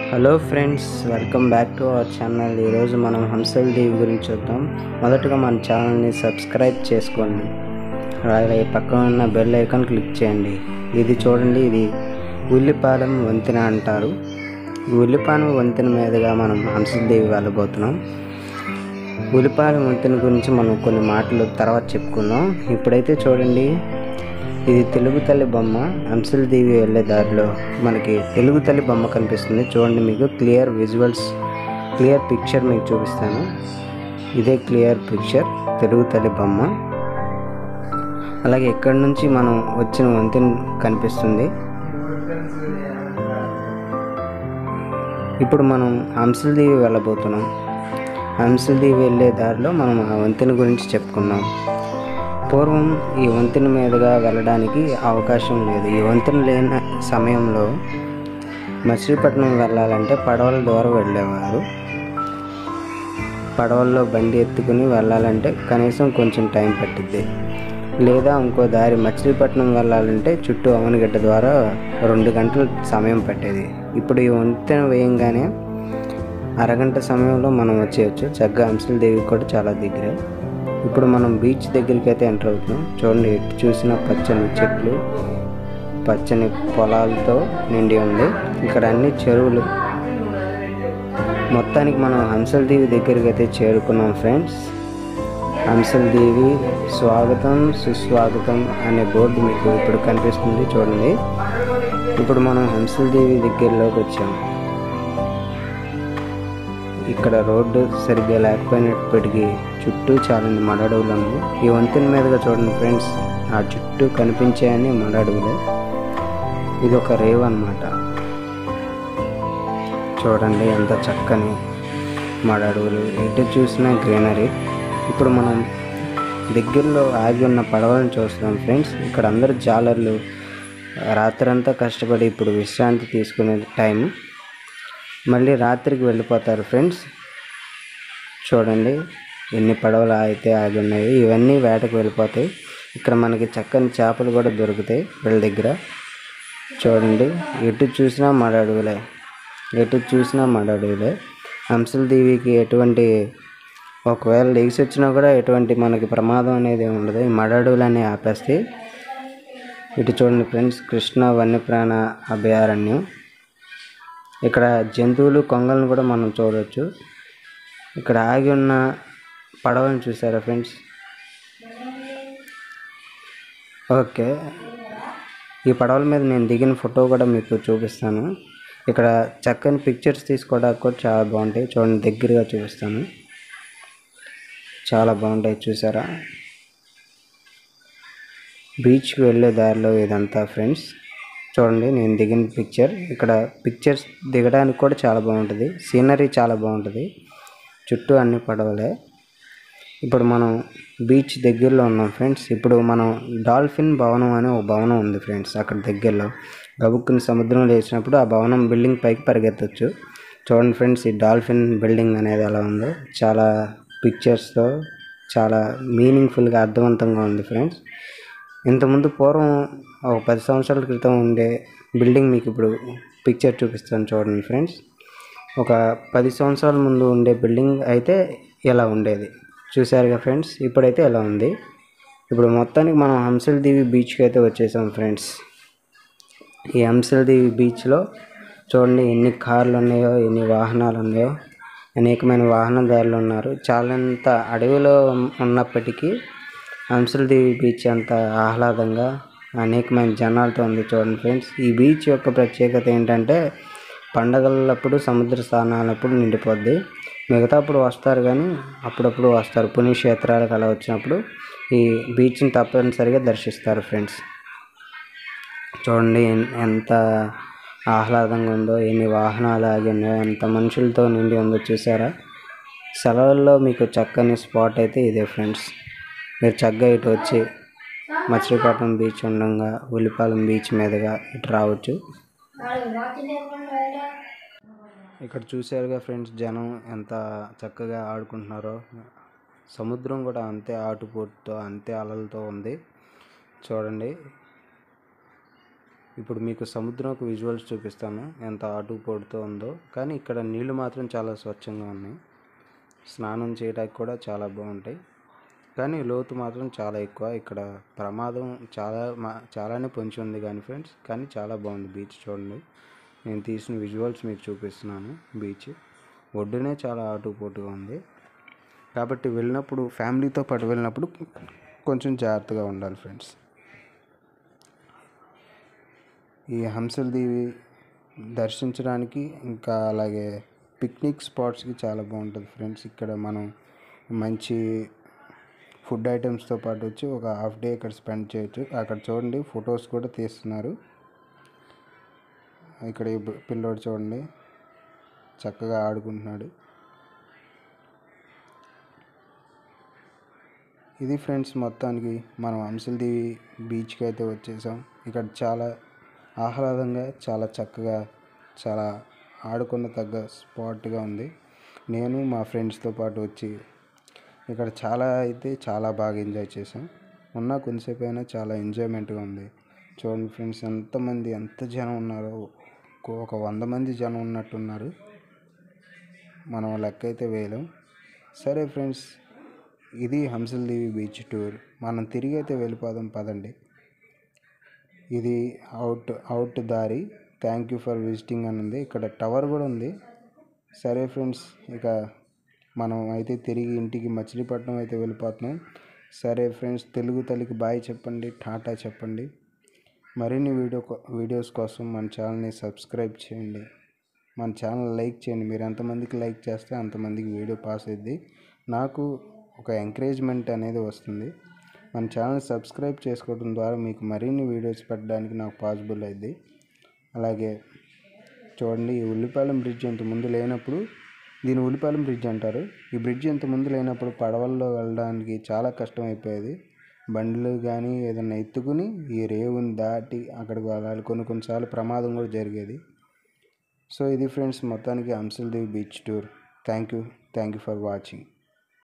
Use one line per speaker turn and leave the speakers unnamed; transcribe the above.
hello friends welcome back to our channel ఈరోజు మనం హంసల్ దేవి గురించి చూద్దాం మొదటగా మన ఛానల్ని సబ్స్క్రైబ్ చేసుకోండి అలాగే పక్కన ఉన్న బెల్ ఐకాన్ క్లిక్ చేయండి ఇది చూడండి ఇది ఉల్లిపాలెం వంతెన అంటారు ఈ ఉల్లిపాలెం వంతెన మీదుగా మనం హంసల్ దేవి వెళ్ళబోతున్నాం ఉల్లిపాలెం వంతెన గురించి మనం కొన్ని మాటలు తర్వాత చెప్పుకుందాం ఇప్పుడైతే చూడండి ఇది తెలుగు తల్లి బొమ్మ అంశల దేవి వెళ్ళే దారిలో మనకి తెలుగు తల్లి బొమ్మ కనిపిస్తుంది చూడండి మీకు క్లియర్ విజువల్స్ క్లియర్ పిక్చర్ మీకు చూపిస్తాను ఇదే క్లియర్ పిక్చర్ తెలుగు తల్లి బొమ్మ అలాగే ఇక్కడ నుంచి మనం వచ్చిన వంతెన కనిపిస్తుంది ఇప్పుడు మనం హంసల దేవి వెళ్ళబోతున్నాం హంసల దేవి వెళ్ళే దారిలో మనం ఆ వంతెన గురించి చెప్పుకుందాం పూర్వం ఈ వంతెన మీదుగా వెళ్ళడానికి అవకాశం లేదు ఈ వంతెన లేని సమయంలో మచిలీపట్నం వెళ్ళాలంటే పడవల ద్వారా వెళ్ళేవారు పడవల్లో బండి ఎత్తుకుని వెళ్ళాలంటే కనీసం కొంచెం టైం పట్టిద్ది లేదా ఇంకో దారి మచిలీపట్నం వెళ్ళాలంటే చుట్టూ అవనగడ్డ ద్వారా రెండు గంటల సమయం పట్టేది ఇప్పుడు ఈ వంతెన వేయంగానే అరగంట సమయంలో మనం వచ్చేయచ్చు చక్కగా అంశల దేవి కూడా చాలా దగ్గరే ఇప్పుడు మనం బీచ్ దగ్గరికి అయితే ఎంటర్ అవుతున్నాం చూడండి ఎటు చూసిన పచ్చని చెట్లు పచ్చని పొలాలతో నిండి ఉంది ఇక్కడ అన్ని చెరువులు మొత్తానికి మనం హంసల దేవి దగ్గరికి అయితే చేరుకున్నాం ఫ్రెండ్స్ హంసల దేవి స్వాగతం సుస్వాగతం అనే బోర్డు మీకు ఇప్పుడు కనిపిస్తుంది చూడండి ఇప్పుడు మనం హంసల దేవి దగ్గరలోకి వచ్చాం ఇక్కడ రోడ్డు సరిగ్గా లేకపోయినప్పటికీ చుట్టూ చాలా మడడవులు ఉన్నాయి ఈ వంతెన మీదుగా చూడండి ఫ్రెండ్స్ ఆ చుట్టూ కనిపించాయని మడడవులే ఇది ఒక రేవ్ అన్నమాట చూడండి ఎంత చక్కని మడడవులు ఎటు చూసినా గ్రీనరీ ఇప్పుడు మనం దగ్గరలో ఆగి ఉన్న పడవలను చూస్తున్నాం ఫ్రెండ్స్ ఇక్కడ అందరు జాలర్లు రాత్రంతా కష్టపడి ఇప్పుడు విశ్రాంతి తీసుకునే టైం మళ్ళీ రాత్రికి వెళ్ళిపోతారు ఫ్రెండ్స్ చూడండి ఎన్ని పడవలు అయితే ఆగి ఉన్నాయి ఇవన్నీ వేటకు వెళ్ళిపోతాయి ఇక్కడ మనకి చక్కని చేపలు కూడా దొరుకుతాయి వీళ్ళ దగ్గర చూడండి ఎటు చూసినా మడ అడవులే ఎటు చూసినా మడ అడవులే హంసల దేవికి ఎటువంటి ఒకవేళ లెగిసి వచ్చినా కూడా ఎటువంటి మనకి ప్రమాదం అనేది ఏమి ఉండదు ఈ మడ అడవులు అనేవి ఆపేస్తాయి ఇటు చూడండి ఫ్రెండ్స్ కృష్ణ వన్యప్రాణ అభయారణ్యం ఇక్కడ జంతువులు కొంగలను కూడా మనం చూడవచ్చు ఇక్కడ ఆగి ఉన్న పడవలను చూసారా ఫ్రెండ్స్ ఓకే ఈ పడవల మీద నేను దిగిన ఫోటో కూడా మీకు చూపిస్తాను ఇక్కడ చక్కని పిక్చర్స్ తీసుకోవడానికి కూడా చాలా బాగుంటాయి చూడండి దగ్గరగా చూపిస్తాను చాలా బాగుంటాయి చూసారా బీచ్కి వెళ్ళే దారిలో ఇదంతా ఫ్రెండ్స్ చూడండి నేను దిగిన పిక్చర్ ఇక్కడ పిక్చర్స్ దిగడానికి కూడా చాలా బాగుంటుంది సీనరీ చాలా బాగుంటుంది చుట్టూ అన్ని పడవలే ఇప్పుడు మనం బీచ్ దగ్గరలో ఉన్నాం ఫ్రెండ్స్ ఇప్పుడు మనం డాల్ఫిన్ భవనం అనే ఒక భవనం ఉంది ఫ్రెండ్స్ అక్కడ దగ్గరలో గబుక్కుని సముద్రంలో వేసినప్పుడు ఆ భవనం బిల్డింగ్ పైకి పరిగెత్తచ్చు చూడండి ఫ్రెండ్స్ ఈ డాల్ఫిన్ బిల్డింగ్ అనేది ఎలా ఉందో చాలా పిక్చర్స్తో చాలా మీనింగ్ఫుల్గా అర్థవంతంగా ఉంది ఫ్రెండ్స్ ఇంతకుముందు పూర్వం ఒక పది సంవత్సరాల క్రితం ఉండే బిల్డింగ్ మీకు ఇప్పుడు పిక్చర్ చూపిస్తాను చూడండి ఫ్రెండ్స్ ఒక పది సంవత్సరాల ముందు ఉండే బిల్డింగ్ అయితే ఇలా ఉండేది చూసారుగా ఫ్రెండ్స్ ఇప్పుడైతే ఎలా ఉంది ఇప్పుడు మొత్తానికి మనం హంసల దేవి బీచ్కి అయితే వచ్చేసాం ఫ్రెండ్స్ ఈ హంసల దేవి బీచ్లో చూడండి ఎన్ని కార్లు ఉన్నాయో ఎన్ని వాహనాలు ఉన్నాయో అనేకమైన వాహనదారులు ఉన్నారు చాలంత అడవిలో ఉన్నప్పటికీ హంసలదేవి బీచ్ అంత ఆహ్లాదంగా అనేకమైన జనాలతో ఉంది చూడండి ఫ్రెండ్స్ ఈ బీచ్ యొక్క ప్రత్యేకత ఏంటంటే పండగలప్పుడు సముద్ర స్థానాలప్పుడు నిండిపోద్ది మిగతా అప్పుడు వస్తారు కానీ అప్పుడప్పుడు వస్తారు పుణ్యక్షేత్రాలకు అలా వచ్చినప్పుడు ఈ బీచ్ని తప్పనిసరిగా దర్శిస్తారు ఫ్రెండ్స్ చూడండి ఎన్- ఎంత ఆహ్లాదంగా ఉందో ఎన్ని వాహనాలు ఆగి ఉన్నాయో ఎంత మనుషులతో నిండి ఉందో చూసారా సెలవుల్లో మీకు చక్కని స్పాట్ అయితే ఇదే ఫ్రెండ్స్ మీరు చక్కగా ఇటు వచ్చి మచిలీపట్నం బీచ్ ఉండగా ఉల్లిపాలెం బీచ్ మీదుగా ఇటు రావచ్చు ఇక్కడ చూసారుగా ఫ్రెండ్స్ జనం ఎంత చక్కగా ఆడుకుంటున్నారో సముద్రం కూడా అంతే ఆటుపోటుతో అంతే అలలతో ఉంది చూడండి ఇప్పుడు మీకు సముద్రంకు విజువల్స్ చూపిస్తాను ఎంత ఆటు పోడుతూ ఉందో కానీ ఇక్కడ నీళ్లు మాత్రం చాలా స్వచ్ఛంగా ఉన్నాయి స్నానం చేయడానికి కూడా చాలా బాగుంటాయి కానీ లోతు మాత్రం చాలా ఎక్కువ ఇక్కడ ప్రమాదం చాలా మా చాలానే పొంచి ఉంది కానీ ఫ్రెండ్స్ కానీ చాలా బాగుంది బీచ్ చూడండి నేను తీసిన విజువల్స్ మీకు చూపిస్తున్నాను బీచ్ ఒడ్డునే చాలా ఆటుపోటుగా ఉంది కాబట్టి వెళ్ళినప్పుడు ఫ్యామిలీతో పాటు వెళ్ళినప్పుడు కొంచెం జాగ్రత్తగా ఉండాలి ఫ్రెండ్స్ ఈ హంసలదేవి దర్శించడానికి ఇంకా అలాగే పిక్నిక్ స్పాట్స్కి చాలా బాగుంటుంది ఫ్రెండ్స్ ఇక్కడ మనం మంచి ఫుడ్ ఐటమ్స్తో పాటు వచ్చి ఒక హాఫ్ డే ఇక్కడ స్పెండ్ చేయొచ్చు అక్కడ చూడండి ఫొటోస్ కూడా తీస్తున్నారు ఇక్కడ ఈ బ- పిల్లోడు చూడండి చక్కగా ఆడుకుంటున్నాడు ఇది ఫ్రెండ్స్ మొత్తానికి మనం అంశలదేవి బీచ్కి అయితే వచ్చేసాం ఇక్కడ చాలా ఆహ్లాదంగా చాలా చక్కగా చాలా ఆడుకున్న తగ్గ స్పాట్గా ఉంది నేను మా ఫ్రెండ్స్తో పాటు వచ్చి ఇక్కడ చాలా అయితే చాలా బాగా ఎంజాయ్ చేసాం ఉన్న కొంతసేపు అయినా చాలా ఎంజాయ్మెంట్గా ఉంది చూడండి ఫ్రెండ్స్ ఎంతమంది ఎంత జనం ఉన్నారో ఒక- ఒక వంద మంది జనం ఉన్నట్టున్నారు మనం లెక్క అయితే వేయలేం సరే ఫ్రెండ్స్ ఇది హంసలదేవి బీచ్ టూర్ మనం తిరిగి అయితే వెళ్ళిపోదాం పదండి ఇది అవుట్ అవుట్ దారి థ్యాంక్ యూ ఫర్ విజిటింగ్ అని ఉంది ఇక్కడ టవర్ కూడా ఉంది సరే ఫ్రెండ్స్ ఇక మనం అయితే తిరిగి ఇంటికి మచిలీపట్నం అయితే వెళ్ళిపోతున్నాం సరే ఫ్రెండ్స్ తెలుగు తల్లికి బాయ్ చెప్పండి టాటా చెప్పండి మరిన్ని వీడియో కో- వీడియోస్ కోసం మన ఛానల్ని సబ్స్క్రైబ్ చేయండి మన ఛానల్ లైక్ చేయండి మీరు ఎంతమందికి లైక్ చేస్తే అంతమందికి వీడియో పాస్ అయ్యింది నాకు ఒక ఎంకరేజ్మెంట్ అనేది వస్తుంది మన ఛానల్ సబ్స్క్రైబ్ చేసుకోవడం ద్వారా మీకు మరిన్ని వీడియోస్ పెట్టడానికి నాకు పాసిబుల్ అయింది అలాగే చూడండి ఈ ఉల్లిపాలెం బ్రిడ్జ్ ఇంత ముందు లేనప్పుడు దీని ఉల్లిపాలెం బ్రిడ్జ్ అంటారు ఈ బ్రిడ్జ్ ఇంత ముందు లేనప్పుడు పడవల్లో వెళ్ళడానికి చాలా కష్టం అయిపోయేది బండ్లు కానీ ఏదైనా ఎత్తుకుని ఈ రేవుని దాటి అక్కడికి వెళ్ళాలి కొన్ని కొన్నిసార్లు ప్రమాదం కూడా జరిగేది సో ఇది ఫ్రెండ్స్ మొత్తానికి Hamsaladeevi beach tour thank you thank you for watching